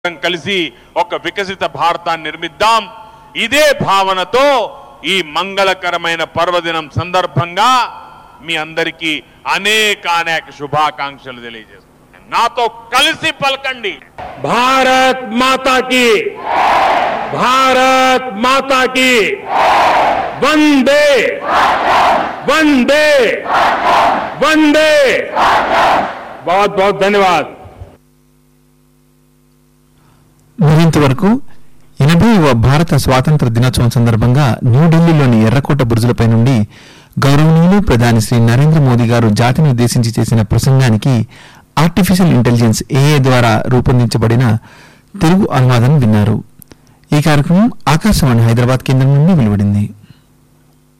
అందరం కలిసి ఒక వికసిత భారతాన్ని నిర్మిద్దాం ఇదే భావనతో ఈ మంగళకరమైన పర్వదినం సందర్భంగా మీ అందరికీ అనేక అనేక శుభాకాంక్షలు తెలియజేస్తున్నాను నాతో కలిసి పలకండి भारत माता की भारत माता की वंदे वंदे वंदे बहुत बहुत धन्यवाद మరింతవరకు ఎనభైవ భారత స్వాతంత్ర దినోత్సవం సందర్భంగా న్యూఢిల్లీలోని ఎర్రకోట బురుజులపై నుండి గౌరవనీయులు ప్రధాని శ్రీ నరేంద్ర మోదీ గారు జాతిని ఉద్దేశించి చేసిన ప్రసంగానికి ఆర్టిఫిషియల్ ఇంటెలిజెన్స్ ఏఏ ద్వారా రూపొందించబడిన తెలుగు అనువాదం విన్నారు ఈ కార్యక్రమం ఆకాశవాణి హైదరాబాద్ కేంద్రం నుండి వెలువడింది